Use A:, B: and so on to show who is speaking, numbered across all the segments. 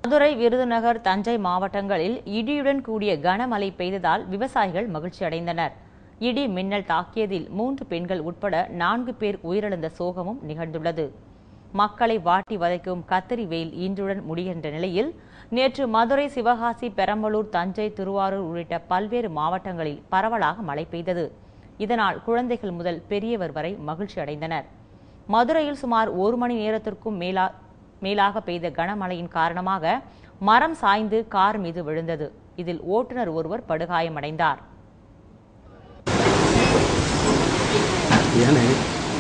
A: மதுரை விருதுநகர் தஞ்சை மாவட்டங்களில் இடியுடன் கூடிய கனமழை பெய்ததால் விவசாயிகள் மகிழ்ச்சி அடைந்தனர் இடி மின்னல் தாக்கியதில் மூன்று பெண்கள் உட்பட நான்கு பேர் உயிரிழந்த சோகமும் நிகழ்ந்துள்ளது மக்களை வாட்டி வதைக்கும் கத்தரி வெயில் இன்றுடன் முடிகின்ற நிலையில் நேற்று மதுரை சிவகாசி பெரம்பலூர் தஞ்சை திருவாரூர் உள்ளிட்ட பல்வேறு மாவட்டங்களில் பரவலாக மழை பெய்தது இதனால் குழந்தைகள் முதல் பெரியவர் வரை மகிழ்ச்சி அடைந்தனர் மதுரையில் சுமார் ஒரு மணி நேரத்திற்கும் மேலா மேலாக பெய்த கனமழையின் காரணமாக மரம் சாய்ந்து கார் மீது விழுந்தது இதில் ஓட்டுநர் ஒருவர் படுகாயமடைந்தார்
B: ஏனே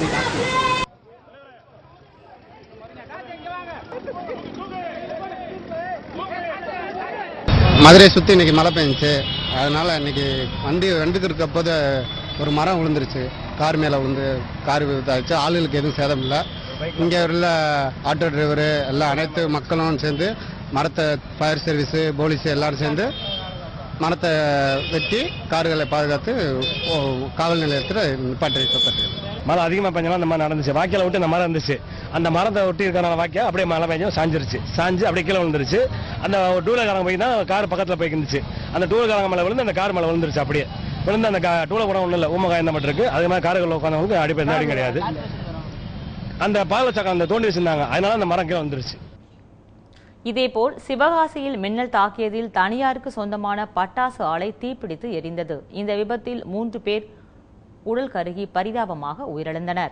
B: மதுரையை சுற்றி இன்னைக்கு மழை பெஞ்சுச்சு அதனால இன்னைக்கு வண்டி வண்டிக்கு இருக்க போது ஒரு மரம் விழுந்துருச்சு கார் மேலே விழுந்து கார் இதாச்சு ஆளுகளுக்கு எதுவும் சேதம் இல்லை இங்கே உள்ள ஆட்டோ டிரைவரு எல்லாம் அனைத்து மக்களும் சேர்ந்து மரத்தை ஃபயர் சர்வீஸு போலீஸ் எல்லாரும் சேர்ந்து மரத்தை வெட்டி கார்களை பாதுகாத்து ஓ, காவல் நிலையத்தில் நிப்பாட்டி வைக்கப்பட்டது
C: மழை அதிகமாக பெஞ்சனால அந்த மாதிரி நடந்துச்சு வாக்கியில் விட்டு அந்த மரம் இருந்துச்சு அந்த மரத்தை ஒட்டி இருக்கனால வாக்கியா அப்படியே மழை பெஞ்சும் சாஞ்சிருச்சு சாஞ்சு அப்படியே கீழே விழுந்துருச்சு அந்த டூலர்காரங்க போய் தான் கார் பக்கத்தில் போய் இருந்துச்சு அந்த டூலர்காரங்க மேலே விழுந்து அந்த கார் மேலே விழுந்துருச்சு அப்படியே விழுந்து அந்த டூலர் கூட ஒன்றும் இல்லை ஊம காயம் மட்டும் இருக்கு அது மாதிரி கார்கள் உட்காந்தவங்களுக்கு அடிப்படை எந்த அடியும் கிடையாது அந்த பால் சக்கம் அந்த தோண்டி வச்சிருந்தாங்க அதனால அந்த மரம் கீழே வந்துருச்சு
A: இதேபோல் சிவகாசியில் மின்னல் தாக்கியதில் தனியாருக்கு சொந்தமான பட்டாசு ஆலை தீப்பிடித்து எரிந்தது இந்த விபத்தில் மூன்று பேர் உடல் கருகி பரிதாபமாக உயிரிழந்தனர்